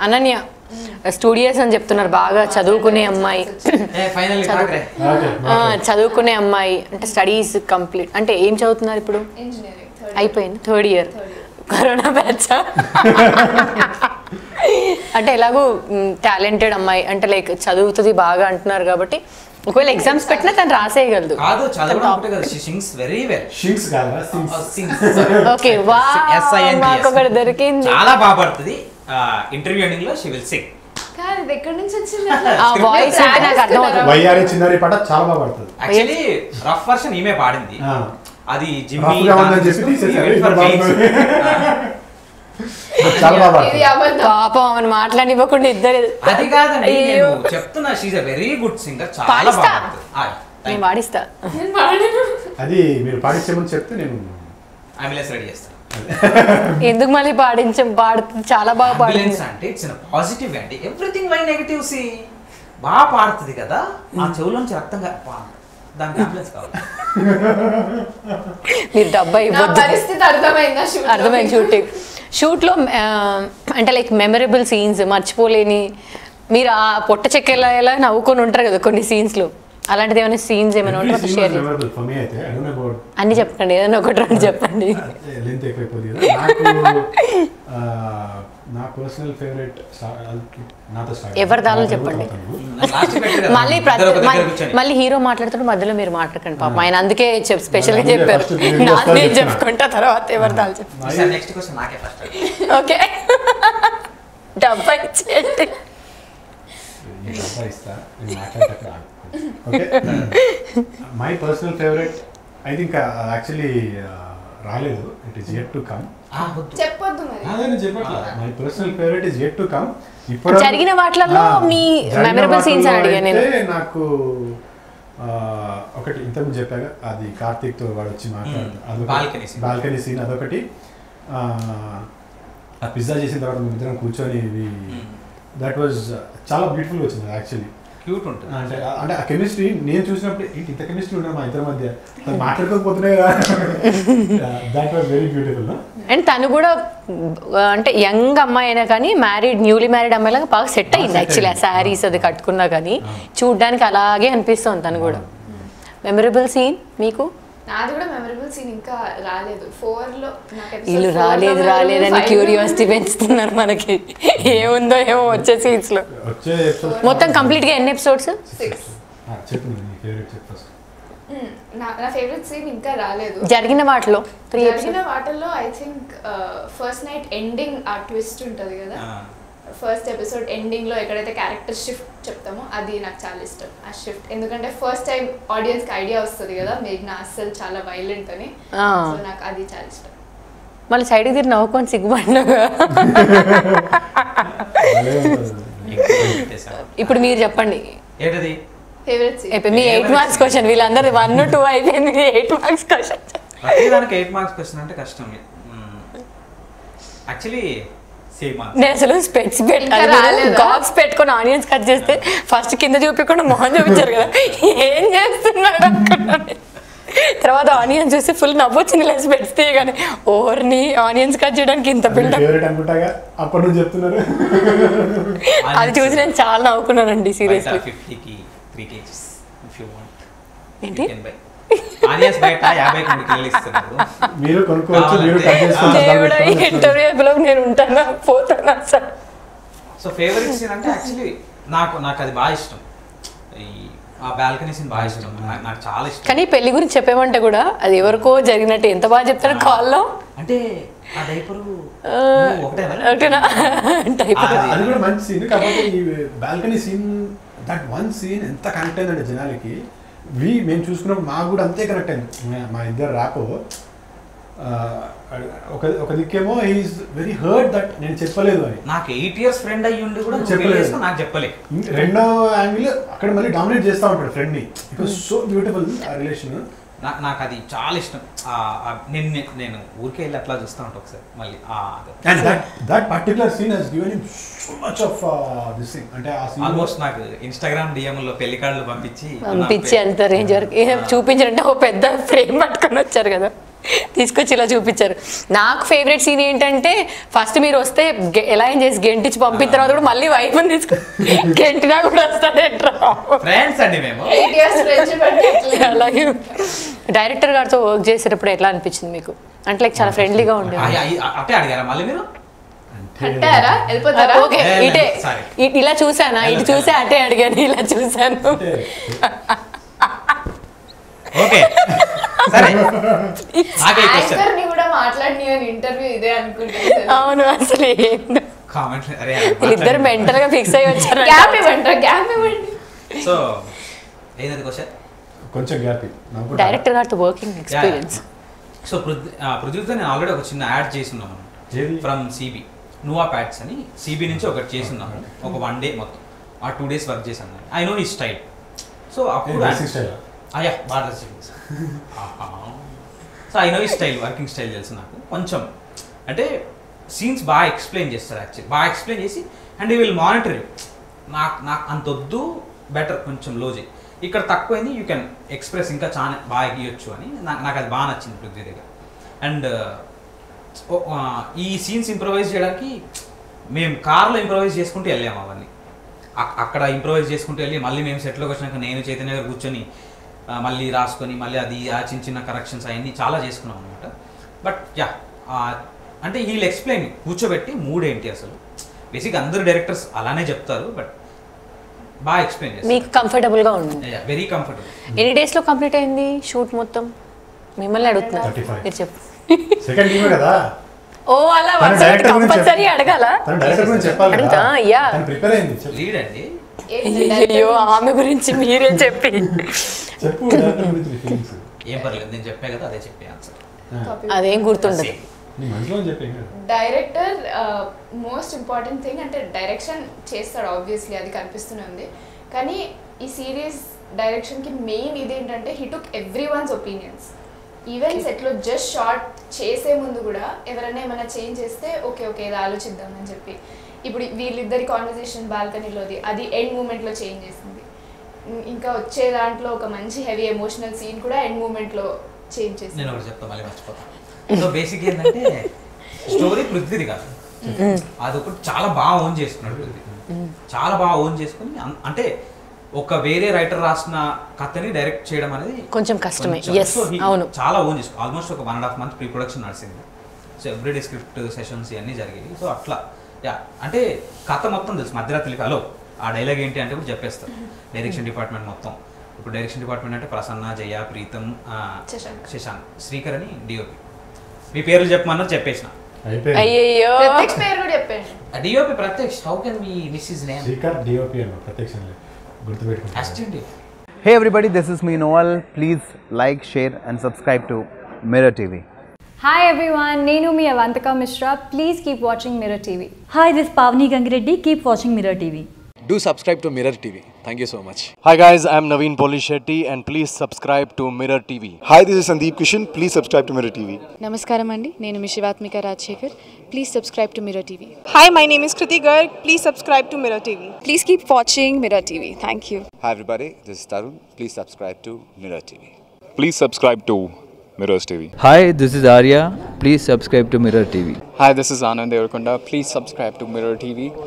Ananya studios అని చెప్తున్నారు బాగా చదువుకునే అమ్మాయి ఏ ఫైనల్ చదువు- ఓకే ఆ, చదువుకునే అమ్మాయి అంటే స్టడీస్ కంప్లీట్ అంటే ఏం చదువుతున్నారు ఇప్పుడు ఇంజనీరింగ్ థర్డ్ అయిపోయింది థర్డ్ ఇయర్ కరోనా బ్యాచ్ అంటే ఎలాగో టాలెంటెడ్ అమ్మాయి అంటే లైక్ చదువుతుంది బాగా అంటున్నారు కాబట్టి ఒకవేళ ఎగ్జామ్స్ పెట్టినా తను రాసేయగలదు కాదు చదవడం ఒకటే కదా she sings very well sings కాదా సింగ్స్ ఓకే వా మాకు ఒకటి దొరికింది చాలా బాగా పడుతుంది ఇంటర్వ్యూ ఎండింగ్ లో షీ విల్ సింగ్ కాదు ఇది ఎక్కడి నుంచి వచ్చింది ఆ వాయిస్ అంటే నాకు అర్థం అవుతుంది వైఆర్ఏ చిన్నారి పాట చాలా బాగా పడుతుంది యాక్చువల్లీ రఫ్ వర్షన్ ఈమె పాడింది ఆ. అది జిమ్మి Rough గా ఉందని చెప్పి తీసేశారు. ఇప్పుడు బాగుంది. చాలా బాగా ఇది పడుతుంది అబద్ధం పాపం ఆమెను మాట్లాడివ్వకుండా ఇద్దరు అది కాదండి అయ్యో. నేను చెప్తున్నా she's a very good singer చాలా పాడిస్తా. బాగా పాడుతుంది ఆ, thank నేను you. వాడిస్తా నేను పాడను అది మీరు పాడించే ముందు చెప్తే నేను అంబులెన్స్ రెడీ చేస్తాను ఎందుకు మళ్ళీ పాడించం పాడుతుంది చాలా బాగా పాడుతుంది అంబులెన్స్ అంటే ఇట్స్ పాజిటివ్ అండి ఎవ్రీథింగ్ వై నెగిటివ్ సి బాగా పాడుతుంది కదా ఆ చెవులోంచి రక్తం గా- పా- దానికి అంబులెన్స్ కావాలి మీరు డబ్బా నా ఇవ్వద్దు పరిస్థితి అర్థమైందా shoot లో? అర్థమైంది షూటింగ్ షూట్లో అంటే లైక్ మెమరబుల్ సీన్స్ మర్చిపోలేని మీరు ఆ పొట్ట చెక్కేలా ఎలా నవ్వుకొని ఉంటారు కదా కొన్ని సీన్స్లో అలాంటిది ఏమైనా సీన్స్ ఏమైనా ఉంటే మాతో షేర్ చేయండి మెమరబుల్ ఫర్ మీ అయితే ఐ డోంట్ నో అబౌట్ అన్ని చెప్పండి ఏదైనా ఒకటి రెండు చెప్పండి లెంత్ ఎక్కువైపోతుంది కదా నాకు ఆ, నా పర్సనల్ ఫేవరెట్ నాతో start ఎవరి దానిలో నా చెప్పండి. అవుతాను. లాస్ట్ పెట్టారు కదా, మళ్ళీ ఇద్దరు ప్రతి ఒక దగ్గర మళ్ళీ- కూర్చొని. మళ్ళీ హీరో మాట్లాడుతుంటే మధ్యలో మీరు మాట్లాడకండి పాపం ఆయన అందుకే చెప్ స్పెషల్గా అందుకే చెప్పారు first నేను నాకు వస్తాను నేను చెప్తున్నా. చెప్పుకుంటా తర్వాత ఎవరి దాని చెప్పు ఈసారి నెక్స్ట్ క్వశ్చన్ నాకే ఫస్ట్ ఓకే డబ్బా ఇచ్చేయండి నేను డబ్బా ఇస్తా నేను మాట్లాడేటప్పుడు ఆగు. Okay my personal favourite I think actually రాలేదు it is yet to come చెప్పొద్దు మరి అదే నేను చెప్పట్లా my personal favourite is yet to come ఇప్పుడు జరిగిన వాటిలలో మీ memorable scenes అని అడిగాను నేను. నాకు ఆ, ఒకటి ఇంతకుముందు చెప్పాగా అది కార్తీక్ తో వాడు వచ్చి మాట్లాడు Balcony scene. బాల్కనీ సీన్ అదొకటి ఆ, ఆ పిజ్జా చేసిన తర్వాత మేము ఇద్దరం కూర్చొని దట్ వాజ్ చాలా బ్యూటిఫుల్ వచ్చింది యాక్చువల్లీ క్యూట్ ఉంటుంది అంటే అంటే ఆ కెమిస్ట్రీ నేను చూసినప్పుడు ఏంటి ఇంత కెమిస్ట్రీ ఉన్నా మా ఇద్దరి మధ్య అది మాట్లాడుకోకపోతున్నాయి that was very beautiful and తను కూడా ఆ, అంటే యంగ్ అమ్మాయి అయినా కానీ మ్యారీడ్ న్యూలీ మ్యారీడ్ అమ్మాయిలాగా బాగా సెట్ అయింది set యాక్చువల్లీ ఆ అయింది. శారీస్ అది కట్టుకున్నా కానీ చూడ్డానికి అలాగే అనిపిస్తుంది తను కూడా మెమరబుల్ సీన్ మీకు నాది కూడా మెమరబుల్ సీన్ ఇంకా రాలేదు ఫోర్ లో నాకు episode వీళ్ళు four లో రాలేదు memorable, రాలేదని five లో క్యూరియాసిటీ పెంచుతున్నారు మనకి ఏముందో ఏమో వచ్చే సీన్స్ లో వచ్చే episodes మొత్తం కంప్లీట్ గా ఎన్ని ఎపిసోడ్స్ Six. ఆ, చెప్పు నీ ఫేవరెట్ చెప్పు ఫస్ట్ మ్మ్. నా నా ఫేవరెట్ సీన్ ఇంకా రాలేదు జరిగిన వాటిలో త్రీ జరిగిన ఎపిసోడ్ వాటిల్లో I think first night ending ఆ ట్విస్ట్ ఉంటది కదా ఫస్ట్ ఎపిసోడ్ ఎండింగ్ లో ఎక్కడైతే క్యారెక్టర్ షిఫ్ట్ చెప్తామో అది నాకు చాలా ఇష్టం ఆ షిఫ్ట్ ఎందుకంటే ఫస్ట్ టైం ఆడియన్స్ కి ఐడియా వస్తుంది కదా మేఘ్నా అస్సలు చాలా వైలెంట్ అని ఆ. సో నాకు అది చాలా ఇష్టం మళ్ళీ సైడ్ తిరిగి నవ్వుకొని సిగ్గుపడినాగా భలే ఉంటుంది. ఇప్పుడు మీరు చెప్పండి ఏంటది ఫేవరెట్ సీన్ అయిపోయి మీ ఎయిట్ మార్క్స్ క్వశ్చన్ వీళ్ళందరూ వన్ టూ అయిపోయింది ఎయిట్ మార్క్స్ క్వశ్చన్ ప్రతి దానికి ఎయిట్ మార్క్స్ క్వశ్చన్ అంటే కష్టం యాక్చువల్లీ సేమ్ నేను అసలు స్పెట్స్ ఇంకా రాలేదా? గాక్స్ పెట్టుకొని ఆనియన్స్ కట్ చేస్తే ఫస్ట్ కింద చూపించకుండా మొహం చూపించారు కదా ఏం చేస్తున్నాడు అనుకున్నాను తర్వాత ఆనియన్స్ చూస్తే ఫుల్ నవ్వొచ్చింది లేదు స్పెట్స్ తీయగానే ఓవర్ని ఆనియన్స్ కట్ చేయడానికి ఇంత అది బిల్డప్ ఫేవరెట్ అనుకుంటాగా అప్పటి నుంచి చెప్తున్నారు అది చూసి నేను చాలా నవ్వుకున్నానండి సీరియస్లీ ఫిఫ్టీకి three KGs if you want ఏంటి ఆనియన్స్ బయట యాభై కొన్ని కిలోలు ఇస్తున్నారు మీరు కొనుక్కోవచ్చు మీరు కట్ చేసుకోవచ్చు దేవుడా ఈ ఇంటర్వ్యూలో నేను ఉంటానా పోతానా అసలు సో ఫేవరెట్ సీన్ అంటే యాక్చువల్లీ నాకు నాకు అది బాగా ఇష్టం ఈ ఆ బాల్కనీ సీన్ బాగా ఇష్టం నాకు- నాకు చాలా ఇష్టం కానీ పెళ్లి గురించి చెప్పేమంటే కూడా అది ఎవరికో జరిగినట్టు ఎంత బాగా చెప్తారు కాల్లో అంటే ఆ డైపరు ఒకటేనా ఒకటేనా టైప్ అది- అది కూడా మంచి సీన్ కాకపోతే ఈ balcony scene that one scene ఎంత కనెక్ట్ అయిందంటే జనాలకి వి మేము చూసుకున్నప్పుడు మాకు కూడా అంతే కనెక్ట్ అయింది మా- మా ఇద్దరు రాపో ఆ, ఒక ఒక దిక్కేమో ఈజ్ వెరీ హర్ట్ దట్ నేను చెప్పలేదు అని నాకు ఎయిట్ ఇయర్స్ ఫ్రెండ్ అయ్యి ఉండి కూడా నువ్వు చెప్పలేదు. పెళ్లి చేసుకుని నాకు చెప్పలే ఇంక రెండో యాంగిల్ అక్కడ మళ్ళీ డామినేట్ చేస్తూ ఉంటాడు ఫ్రెండ్ని ఇట్ వాస్ సో బ్యూటిఫుల్ ఆ రిలేషన్ నాకు నాకు అది చాలా ఇష్టం ఆ- ఆ నేను నేను- నేను ఊరికే వెళ్ళి అట్లా చూస్తూ ఉంటాను ఒకసారి మళ్ళీ ఆ and that that particular scene he's given him so much of this thing అంటే ఆ సీన్ ఆల్మోస్ట్ నాకు ఇన్స్టాగ్రామ్ డిఎం లో పెళ్లి కార్డులు పంపించి పంపించి అంత రేంజ్ వరకు ఏ చూపించారంటే ఓ పెద్ద ఫ్రేమ్ పట్టుకొని వచ్చారు కదా తీసుకొచ్చి ఇలా చూపించారు నాకు ఫేవరెట్ సీన్ ఏంటంటే ఫస్ట్ మీరు వస్తే గె- ఎలా ఏం చేసి గెంటించి పంపిన తర్వాత కూడా మళ్ళీ వైఫ్ తీసుకు గెంటినా కూడా వస్తాడేంట్రా ఫ్రెండ్స్ అండి మేము ఎయిట్ ఇయర్స్ ఫ్రెండ్షిప్ అంటే అట్లే. అలాగే డైరెక్టర్ గారితో వర్క్ చేసేటప్పుడు ఎట్లా అనిపించింది మీకు అంటే లైక్ చాలా ఫ్రెండ్లీగా ఉండేది అయ్య, అయ్య, అట్టే అడిగారా మళ్ళీ మీరు అంటారా వెళ్ళిపోతారా ఓకే లే, లే, ఇటే sorry. ఇ- ఇలా చూసానా ఇటు చూసే అటే అడిగాను ఇలా చూసాను అంటే ఓకే సరే నాకే క్వశ్చన్ యాంకర్ ని కూడా మాట్లాడిని అని ఇంటర్వ్యూ ఇదే అనుకుంటున్నాను అవును అసలు ఏంటో కామెంట్ అరే వీళ్ళిద్దరు మెంటల్ గా ఫిక్స్ అయ్యి వచ్చారు గ్యాప్ ఇవ్వండి గ్యాప్ ఇవ్వండి సో ఏదది క్వశ్చన్ కొంచెం గ్యాప్ నాకు కూడా డైరెక్టర్ గారితో వర్కింగ్ ఎక్స్పీరియన్స్ సో పృథ్వీ ఆ, పృథ్వీతో నేను ఆల్రెడీ ఒక చిన్న యాడ్ చేస్తున్నాం ఏది? ఫ్రమ్ సిబి నువా ప్యాడ్స్ అని సిబి నుంచి ఒకటి చేస్తున్నాము ఒక వన్ డే మొత్తం ఆ టూ డేస్ వర్క్ చేశాను ఐ నో ఈ స్టైల్ సో అప్పుడు basic style ఆ? అయ్యా బాగా సో ఐ నో ఈ స్టైల్ వర్కింగ్ స్టైల్ తెలుసు నాకు కొంచెం అంటే సీన్స్ బాగా ఎక్స్ప్లెయిన్ చేస్తారు యాక్చువల్లీ బాగా ఎక్స్ప్లెయిన్ చేసి అండ్ ఈ విల్ మానిటర్ నాకు నాకు అంత వద్దు బెటర్ కొంచెం లో చేయి ఇక్కడ తక్కువైంది యూ కెన్ ఎక్స్ప్రెస్ ఇంకా చాలా బాగా గీయొచ్చు అని నాకు నాకు అది బాగా నచ్చింది పృథ్వీ దగ్గర అండ్ ఈ సీన్స్ ఇంప్రవైజ్ చేయడానికి మేము కార్లో ఇంప్రవైజ్ చేసుకుంటూ వెళ్ళాము అవన్నీ అక్- అక్కడ ఇంప్రవైజ్ చేసుకుంటూ వెళ్ళి మళ్ళీ మేము సెట్లోకి వచ్చినాక నేను చైతన్య గారు కూర్చొని ఆ, మళ్ళీ రాసుకొని మళ్ళీ అది ఆ చిన్న చిన్న కరెక్షన్స్ అవన్నీ చాలా చేసుకున్నాం అనమాట బట్ యా అంటే వీళ్ళు ఎక్స్ప్లెయిన్ కూర్చోబెట్టి మూడ్ ఏంటి అసలు బేసిక్ అందరు డైరెక్టర్స్ అలానే చెప్తారు బట్ బాగా ఎక్స్ప్లెయిన్ మీకు చేస్తారు కంఫర్టబుల్ గా ఉంది వెరీ కంఫర్టబుల్ ఎన్ని డేస్ లో కంప్లీట్ అయింది షూట్ మొత్తం మిమ్మల్ని అడుగుతున్నారు 35. మీరు చెప్పు సెకండ్ టీమే కదా ఓ అలా తను డైరెక్టర్ గురించి కంపల్సరీ చెప్ప- అడగాల తను డైరెక్టర్ గురించి చెప్పాలి కదా అడుగుతా, యా. తను ప్రిపేర్ అయింది చెప్పు లీడ్ అండి అయ్యో ఆమె గురించి మీరే చెప్పి చెప్పు డైరెక్టర్ గురించి నీ ఫీలింగ్స్ ఏం పర్లేదు నేను చెప్పే కదా అదే చెప్పే ఆన్సర్ అదేం గుర్తుండదు నీ మనసులో చెప్పే కదా డైరెక్టర్ మోస్ట్ ఇంపార్టెంట్ థింగ్ అంటే డైరెక్షన్ చేస్తాడు ఆబ్వియస్లీ అది కనిపిస్తూనే ఉంది కానీ ఈ సిరీస్ డైరెక్షన్కి మెయిన్ ఇదేంటంటే he took everyone's opinions even సెట్లో జస్ట్ షార్ట్ చేసే ముందు కూడా ఎవరైనా ఏమైనా చేంజ్ చేస్తే ఓకే ఓకే ఇది ఆలోచిద్దాం అని చెప్పి ఇప్పుడు వీళ్ళిద్దరి కాన్వర్జేషన్ బాల్కనీలోది అది ఎండ్ మూమెంట్లో చేంజ్ చేసింది ఇం- ఇంకా వచ్చే దాంట్లో ఒక మంచి హెవీ ఎమోషనల్ సీన్ కూడా ఎండ్ మూమెంట్లో చేంజ్ చేసింది నేను ఒకటి చెప్తా మళ్ళీ మర్చిపోతాను సో బేసిక్ ఏంటంటే స్టోరీ పృథ్వీది కాదు అదొకటి చాలా బాగా ఓన్ చేసుకున్నాడు పృథ్వీ చాలా బాగా ఓన్ చేసుకుని అన్- అంటే ఒక వేరే రైటర్ రాసిన కథని డైరెక్ట్ చేయడం అనేది కొంచెం కష్టమే. కొంచెం- Yes, so he అవును. చాలా ఓన్ చేసుకో ఆల్మోస్ట్ ఒక one and half month pre production నడిచింది సో ఎవ్రీడే స్క్రిప్ట్ సెషన్స్ ఇవన్నీ జరిగాయి సో అట్లా యా అంటే కథ మొత్తం తెలుసు మధ్యరాత్రి హలో ఆ డైలాగ్ ఏంటి అంటే కూడా చెప్పేస్తారు డైరెక్షన్ డిపార్ట్మెంట్ మొత్తం ఇప్పుడు డైరెక్షన్ డిపార్ట్మెంట్ అంటే ప్రసన్న జయ ప్రీతం ఆ, శశాంక్. శశాంక్ శ్రీకర్ అని డిఓపి మీ పేర్లు చెప్పమన్నారు చెప్పేసిన అయిపోయింది అయ్యయ్యో ప్రత్యక్ష పేరు కూడా చెప్పండి DOP Pratyaksha how can we miss his name Srikar DOP అన్న ప్రత్యక్షంలో గుర్తుపెట్టుకుంటా assistant Hey everybody, this is me Noel. Please like, share, and subscribe to Mirror TV. Hi everyone, Nenu mi Avantika Mishra. Please keep watching Mirror TV. Hi, this is Pavni Gangireddy. Keep watching Mirror TV. Do subscribe to Mirror TV. Thank you so much. Hi guys, I'm Naveen Polishetty and please subscribe to Mirror TV. Hi, this is Sandeep Kishan. Please subscribe to Mirror TV. నమస్కారం అండి నేను మీ Shivathmika Rajasekhar please subscribe to Mirror TV Hi, my name is Kriti Garg. Please subscribe to Mirror TV. Please keep watching Mirror TV thank you Hi, everybody. This is Tarun. Please subscribe to Mirror TV. Please subscribe to Mirrors TV. Hi, this is Arya. Please subscribe to Mirror TV. Hi, this is Anand Devarkonda. Please subscribe to Mirror TV.